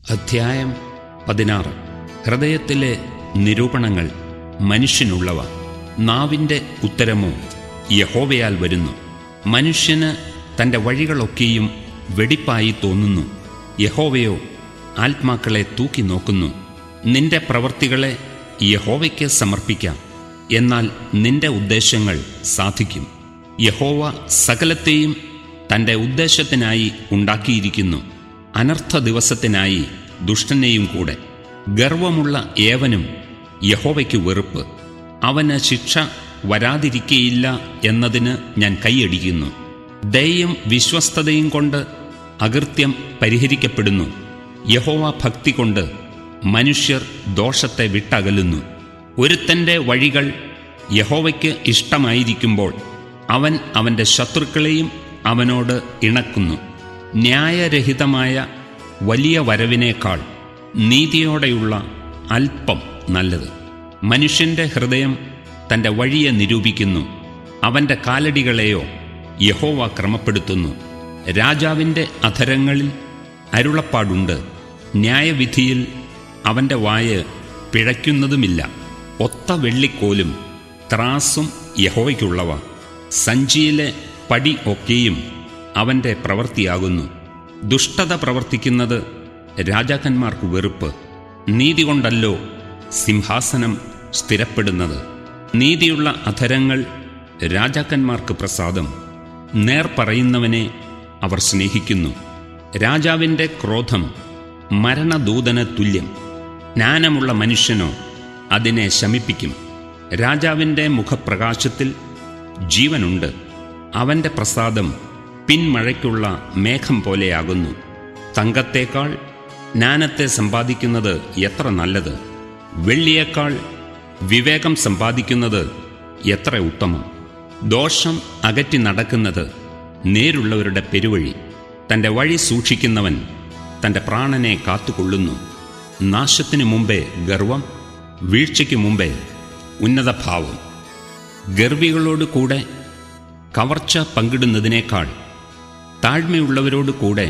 അധ്യായം പതിനാറ് ഹൃദയത്തിലെ നിരൂപണങ്ങൾ മനുഷ്യനുള്ളവ നാവിൻ്റെ ഉത്തരമോ യഹോവയാൽ വരുന്നു മനുഷ്യന് തൻ്റെ വഴികളൊക്കെയും വെടിപ്പായി തോന്നുന്നു യഹോവയോ ആത്മാക്കളെ തൂക്കി നോക്കുന്നു നിന്റെ പ്രവർത്തികളെ യഹോവയ്ക്ക് സമർപ്പിക്കാം എന്നാൽ നിന്റെ ഉദ്ദേശങ്ങൾ സാധിക്കും യഹോവ സകലത്തെയും തൻ്റെ ഉദ്ദേശത്തിനായി ഉണ്ടാക്കിയിരിക്കുന്നു അനർത്ഥ ദിവസത്തിനായി ദുഷ്ടനെയും കൂടെ ഗർവമുള്ള ഏവനും യഹോവയ്ക്ക് വെറുപ്പ് അവന് ശിക്ഷ വരാതിരിക്കയില്ല എന്നതിന് ഞാൻ കൈയടിക്കുന്നു ദയയും വിശ്വസ്തതയും കൊണ്ട് അകൃത്യം പരിഹരിക്കപ്പെടുന്നു യഹോവ ഭക്തി കൊണ്ട് മനുഷ്യർ ദോഷത്തെ വിട്ടകലുന്നു ഒരുത്തൻ്റെ വഴികൾ യഹോവയ്ക്ക് ഇഷ്ടമായിരിക്കുമ്പോൾ അവൻ അവൻ്റെ ശത്രുക്കളെയും അവനോട് ഇണക്കുന്നു ന്യായരഹിതമായ വലിയ വരവിനേക്കാൾ നീതിയോടെയുള്ള അല്പം നല്ലത് മനുഷ്യൻ്റെ ഹൃദയം തൻ്റെ വഴിയെ നിരൂപിക്കുന്നു അവൻ്റെ കാലടികളെയോ യഹോവ ക്രമപ്പെടുത്തുന്നു രാജാവിൻ്റെ അധരങ്ങളിൽ അരുളപ്പാടുണ്ട് ന്യായവിധിയിൽ അവൻ്റെ വായ് പിഴയ്ക്കുന്നതുമില്ല ഒത്ത വെള്ളിക്കോലും ത്രാസും യഹോവയ്ക്കുള്ളവ സഞ്ചിയിലെ പടി ഒക്കെയും അവൻ്റെ പ്രവൃത്തിയാകുന്നു ദുഷ്ടത പ്രവർത്തിക്കുന്നത് രാജാക്കന്മാർക്ക് വെറുപ്പ് നീതി കൊണ്ടല്ലോ സിംഹാസനം സ്ഥിരപ്പെടുന്നത് നീതിയുള്ള അധരങ്ങൾ രാജാക്കന്മാർക്ക് പ്രസാദം നേർ പറയുന്നവനെ അവർ സ്നേഹിക്കുന്നു രാജാവിൻ്റെ ക്രോധം മരണദൂതന് തുല്യം ജ്ഞാനമുള്ള മനുഷ്യനോ അതിനെ ശമിപ്പിക്കും രാജാവിൻ്റെ മുഖപ്രകാശത്തിൽ ജീവനുണ്ട് അവൻ്റെ പ്രസാദം പിൻമഴയ്ക്കുള്ള മേഘം പോലെയാകുന്നു തങ്കത്തേക്കാൾ ജ്ഞാനത്തെ സമ്പാദിക്കുന്നത് എത്ര നല്ലത് വെള്ളിയേക്കാൾ വിവേകം സമ്പാദിക്കുന്നത് എത്ര ഉത്തമം ദോഷം അകറ്റി നടക്കുന്നത് നേരുള്ളവരുടെ പെരുവഴി തൻ്റെ വഴി സൂക്ഷിക്കുന്നവൻ തൻ്റെ പ്രാണനെ കാത്തുകൊള്ളുന്നു നാശത്തിനു മുമ്പേ ഗർവം വീഴ്ചയ്ക്ക് മുമ്പേ ഉന്നതഭാവം ഗർവികളോട് കൂടെ കവർച്ച പങ്കിടുന്നതിനേക്കാൾ താഴ്മയുള്ളവരോട് കൂടെ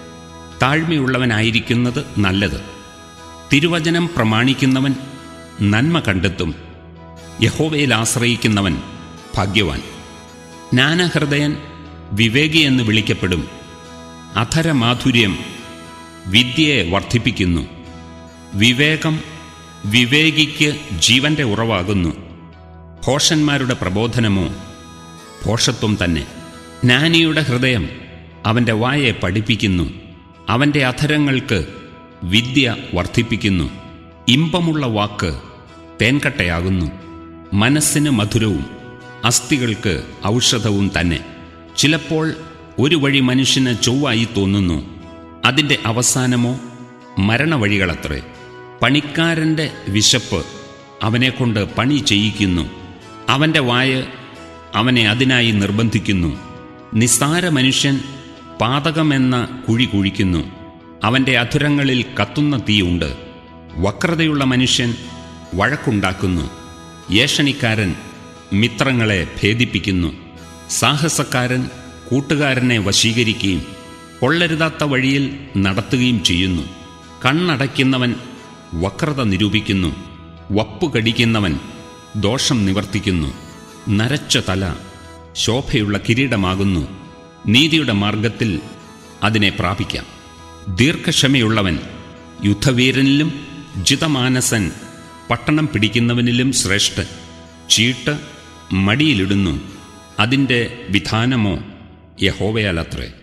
താഴ്മയുള്ളവനായിരിക്കുന്നത് നല്ലത് തിരുവചനം പ്രമാണിക്കുന്നവൻ നന്മ കണ്ടെത്തും യഹോവയിൽ ആശ്രയിക്കുന്നവൻ ഭാഗ്യവാൻ ജ്ഞാനഹൃദയൻ വിവേകി എന്ന് വിളിക്കപ്പെടും അധരമാധുര്യം വിദ്യയെ വർദ്ധിപ്പിക്കുന്നു വിവേകം വിവേകിക്ക് ജീവന്റെ ഉറവാകുന്നു ഭോഷന്മാരുടെ പ്രബോധനമോ ഭോഷത്വം തന്നെ ജ്ഞാനിയുടെ ഹൃദയം അവൻ്റെ വായെ പഠിപ്പിക്കുന്നു അവൻ്റെ അധരങ്ങൾക്ക് വിദ്യ വർദ്ധിപ്പിക്കുന്നു ഇമ്പമുള്ള വാക്ക് തേൻകട്ടയാകുന്നു മനസ്സിന് മധുരവും അസ്ഥികൾക്ക് ഔഷധവും തന്നെ ചിലപ്പോൾ ഒരു വഴി മനുഷ്യന് ചൊവ്വായി തോന്നുന്നു അതിൻ്റെ അവസാനമോ മരണവഴികളത്രേ പണിക്കാരൻ്റെ വിശപ്പ് അവനെക്കൊണ്ട് പണി ചെയ്യിക്കുന്നു അവൻ്റെ വായ അവനെ അതിനായി നിർബന്ധിക്കുന്നു നിസ്സാര മനുഷ്യൻ പാതകമെന്ന കുഴി കുഴിക്കുന്നു അവൻ്റെ അധുരങ്ങളിൽ കത്തുന്ന തീയുണ്ട് വക്രതയുള്ള മനുഷ്യൻ വഴക്കുണ്ടാക്കുന്നു ഏഷണിക്കാരൻ മിത്രങ്ങളെ ഭേദിപ്പിക്കുന്നു സാഹസക്കാരൻ കൂട്ടുകാരനെ വശീകരിക്കുകയും കൊള്ളരുതാത്ത വഴിയിൽ നടത്തുകയും ചെയ്യുന്നു കണ്ണടയ്ക്കുന്നവൻ വക്രത നിരൂപിക്കുന്നു വപ്പു കടിക്കുന്നവൻ ദോഷം നിവർത്തിക്കുന്നു നരച്ച തല ശോഭയുള്ള കിരീടമാകുന്നു നീതിയുടെ മാർഗത്തിൽ അതിനെ പ്രാപിക്കാം ദീർഘക്ഷമയുള്ളവൻ യുദ്ധവീരനിലും ജിതമാനസൻ പട്ടണം പിടിക്കുന്നവനിലും ശ്രേഷ്ഠൻ ചീട്ട് മടിയിലിടുന്നു അതിൻ്റെ വിധാനമോ യഹോവയാലത്രേ